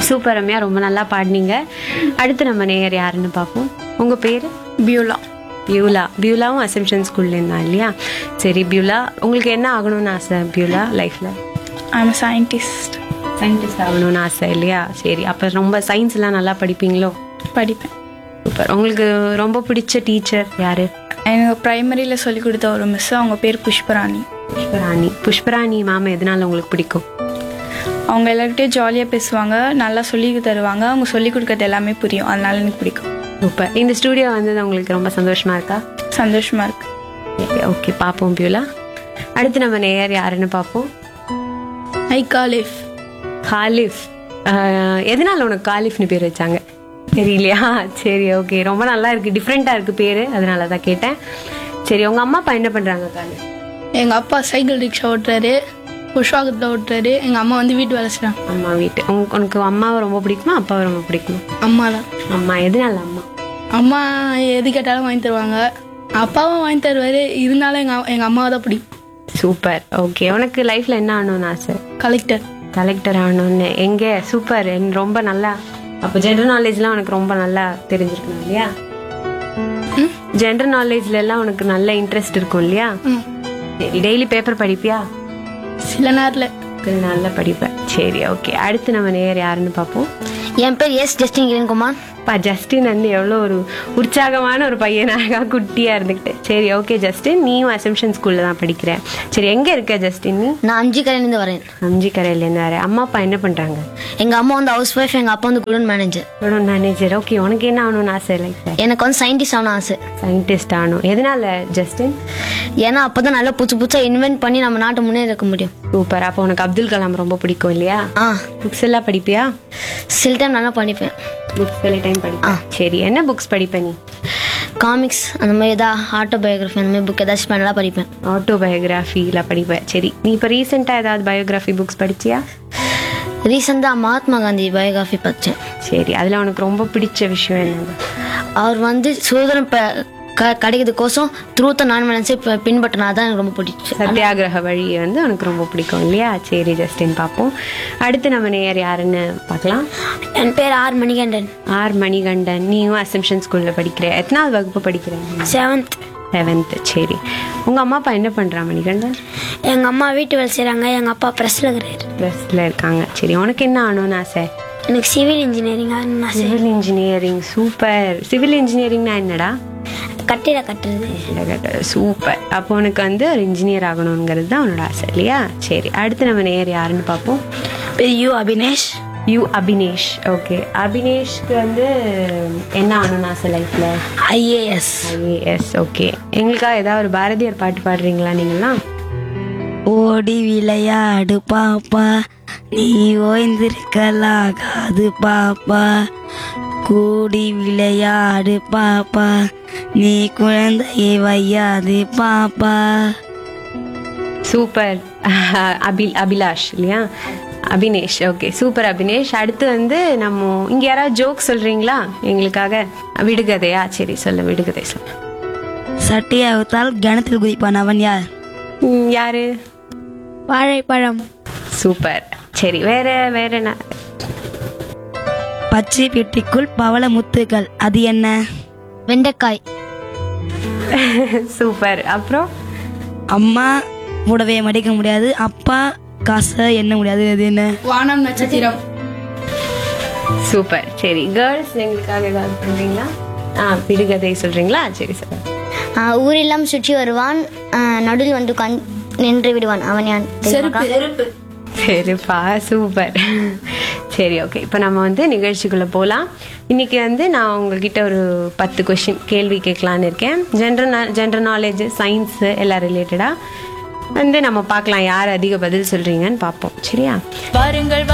Super Ramya ரொம்ப நல்லா பாடினீங்க அடுத்து நம்ம நேயர் யாருன்னு பார்ப்போம் உங்க பேரு பியூலா பியூலா பியூலாவும் அசம்ஷன் ஸ்கூல்ல இருந்தா இல்லையா சரி பியூலா உங்களுக்கு என்ன ஆகணும்னு ஆசை பியூலா லைஃப்ல ஐம் சயின்டிஸ்ட் சயின்டிஸ்ட் ஆகணும்னு ஆசை இல்லையா சரி அப்ப ரொம்ப சயின்ஸ் எல்லாம் நல்லா படிப்பீங்களோ படிப்பேன் சூப்பர் உங்களுக்கு ரொம்ப பிடிச்ச டீச்சர் யாரு எனக்கு ப்ரைமரியில் சொல்லி கொடுத்த ஒரு மிஸ் அவங்க பேர் புஷ்பராணி புஷ்பராணி புஷ்பராணி மேம் எதனால உங்களுக்கு பிடிக்கும் அவங்க எல்லார்கிட்டயும் ஜாலியாக பேசுவாங்க நல்லா சொல்லி தருவாங்க அவங்க சொல்லி கொடுக்கறது எல்லாமே புரியும் அதனால எனக்கு பிடிக்கும் சூப்பர் இந்த ஸ்டூடியோ வந்தது உங்களுக்கு ரொம்ப சந்தோஷமா இருக்கா சந்தோஷமா இருக்கு ஓகே பார்ப்போம் பியூலா அடுத்து நம்ம நேயர் யாருன்னு பார்ப்போம் ஐ காலிஃப் காலிஃப் ஆஹ், எதனால உனக்கு காலிஃப்னு பேர் வச்சாங்க தெரியலையா சரி ஓகே ரொம்ப நல்லா இருக்கு டிஃப்ரெண்டா இருக்கு பேரு அதனால தான் கேட்டேன் சரி உங்க அம்மா அப்பா என்ன பண்றாங்க காலிஃப் எங்கள் அப்பா சைக்கிள் ரிக்ஷா ஓட்டுறாரு புஷ்வாகத்தில் ஓட்டுறாரு எங்கள் அம்மா வந்து வீட்டு வேலை செய்கிறாங்க அம்மா வீட்டு உங்க- உனக்கு அம்மாவை ரொம்ப பிடிக்குமா அப்பாவை ரொம்ப பிடிக்குமா அம்மா தான் அம்மா எதனால அம்மா அம்மா எது கேட்டாலும் வாங்கி தருவாங்க அப்பாவும் வாங்கி தருவார் இருந்தாலும் எங்கள் எங்கள் அம்மாவை தான் பிடிக்கும் சூப்பர் ஓகே உனக்கு லைஃப்ல என்ன ஆகணும்னு ஆசை கலெக்டர் கலெக்டர் ஆகணும்னு எங்க சூப்பர் ரொம்ப நல்லா அப்போ ஜென்ரல் நாலேஜ்லாம் உனக்கு ரொம்ப நல்லா தெரிஞ்சிருக்கணும் இல்லையா ஜென்ரல் நாலேஜ்ல எல்லாம் உனக்கு நல்ல இன்ட்ரெஸ்ட் இருக்கும் இல்லையா ம் சரி டெய்லி பேப்பர் படிப்பியா சில நேரத்தில் நல்லா படிப்பேன் சரி ஓகே அடுத்து நம்ம நேர் யாருன்னு பார்ப்போம் என் பேர் எஸ் ஜஸ்டின் கிரண்குமார் பா ஜஸ்டின் வந்து எவ்வளோ ஒரு உற்சாகமான ஒரு பையனாக குட்டியா இருந்துக்கிட்டு சரி ஓகே ஜஸ்டின் நீயும் அசம்ஷன் ஸ்கூல்ல தான் படிக்கிற சரி எங்க இருக்க ஜஸ்டின் நீ நான் அஞ்சு கரையிலேருந்து வரேன் அம்ஜி கரையிலேருந்து வர அம்மா அப்பா என்ன பண்றாங்க எங்கள் அம்மா வந்து ஹவுஸ் ஒய்ஃப் எங்கள் அப்பா வந்து குடோன் மேனேஜர் மேனேஜர் ஓகே உனக்கு என்ன ஆகணும்னு ஆசை லைஃப் எனக்கு வந்து சயின்டிஸ்ட் ஆகணும் ஆசை சயின்டிஸ்ட் ஆகணும் எதனால ஜஸ்டின் ஏன்னா அப்போ தான் நல்லா புதுசு புதுசாக இன்வென்ட் பண்ணி நம்ம நாட்டை முன்னேற இருக்க முடியும் சூப்பர் அப்போ உனக்கு அப்துல் கலாம் ரொம்ப பிடிக்கும் இல்லையா ஆ புக்ஸ் எல்லாம் படிப்பியா சில டைம் நல்லா படிப்பேன் புக்ஸ் சில டைம் படிப்பா சரி என்ன புக்ஸ் படிப்ப நீ காமிக்ஸ் அந்த மாதிரி ஏதாவது ஆட்டோபயோகிராஃபி அந்த மாதிரி புக் ஏதாச்சும் நல்லா படிப்பேன் ஆட்டோபயோகிராஃபியில் படிப்பேன் சரி நீ இப்போ ரீசெண்டாக ஏதாவது பயோகிராஃபி புக்ஸ் படிச்சியா ரீசெண்டாக மகாத்மா காந்தி பயோகிராஃபி படித்தேன் சரி அதில் உனக்கு ரொம்ப பிடிச்ச விஷயம் என்னது அவர் வந்து சுதந்திரம் பெ- க கிடைக்கிறதுக்கோசம் த்ரூத்த நான் மனசை பின்பற்றினா தான் எனக்கு ரொம்ப பிடிச்சி சத்தியாகிரக வழியை வந்து உனக்கு ரொம்ப பிடிக்கும் இல்லையா சரி ஜஸ்டின் பார்ப்போம் அடுத்து நம்ம நேயர் யாருன்னு பார்க்கலாம் என் பேர் ஆர் மணிகண்டன் ஆர் மணிகண்டன் நீயும் அசம்ஷன் ஸ்கூலில் படிக்கிற எத்தனாவது வகுப்பு படிக்கிற செவன்த் செவன்த்து சரி உங்கள் அம்மா அப்பா என்ன பண்ணுறா மணிகண்டன் எங்கள் அம்மா வீட்டு வேலை செய்கிறாங்க எங்கள் அப்பா ப்ரெஸ்ஸில் இருக்கிறாரு ப்ளஸில் இருக்காங்க சரி உனக்கு என்ன ஆகணும்னு ஆசை எனக்கு சிவில் இன்ஜினியரிங் ஆகணும்னு ஆசை சிவில் இன்ஜினியரிங் சூப்பர் சிவில் இன்ஜினியரிங்னா என்னடா கட்டிட கட்டுறது சூப்பர் அப்போ உனக்கு வந்து ஒரு இன்ஜினியர் ஆகணுங்கிறது தான் உன்னோட ஆசை இல்லையா சரி அடுத்து நம்ம நேர் யாருன்னு பார்ப்போம் பேர் U Abinesh U Abinesh okay அபினேஷ்க்கு வந்து என்ன ஆகணும்னு ஆசை லைஃப்ல ஐஏஎஸ் ஐஏஎஸ் ஓகே எங்களுக்காக ஏதாவது ஒரு பாரதியார் பாட்டு பாடுறீங்களா நீங்களாம் ஓடி விளையாடு பாப்பா நீ ஓய்ந்திருக்கலாகாது பாப்பா கூடி விளையாடு பாப்பா நீ குழந்தையை வையாது பாப்பா சூப்பர் அபில் அபிலாஷ் இல்லையா அபினேஷ் ஓகே சூப்பர் அபினேஷ் அடுத்து வந்து நம்ம இங்க யாராவது ஜோக் சொல்றீங்களா எங்களுக்காக விடுகதையா சரி சொல்லு விடுகதை சொல்லு சட்டையை அவுத்தால் கிணத்தில் குதிப்பான் அவன் யார் ம், யாரு வாழைப்பழம் சூப்பர் சரி வேற வேற என்ன பச்சை பெட்டிக்குள் பவள முத்துகள் அது என்ன வெண்டைக்காய் சூப்பர் அப்புறம் அம்மா மூடவே மடிக்க முடியாது அப்பா காசை எண்ண முடியாது அது என்ன வானம் நட்சத்திரம் சூப்பர் சரி கேர்ள்ஸ் எங்களுக்காக ஏதாவது சொல்றீங்களா ஆ விடுகதை சொல்றீங்களா சரி சார் ஊரெல்லாம் சுற்றி வருவான் நடுவில் வந்து கண் நின்று விடுவான் அவன் யான் தெரியுமாக்கா? சரிப்பா சூப்பர் சரி ஓகே இப்போ நம்ம வந்து நிகழ்ச்சிக்குள்ளே போகலாம் இன்னைக்கு வந்து நான் உங்ககிட்ட ஒரு பத்து கொஷின் கேள்வி கேட்கலான்னு இருக்கேன் ஜென்ரல் ஜென்ரல் நாலேஜ் சயின்ஸு எல்லாம் ரிலேட்டடாக வந்து நம்ம பார்க்கலாம் யார் அதிக பதில் சொல்கிறீங்கன்னு பார்ப்போம் சரியா வாருங்கள்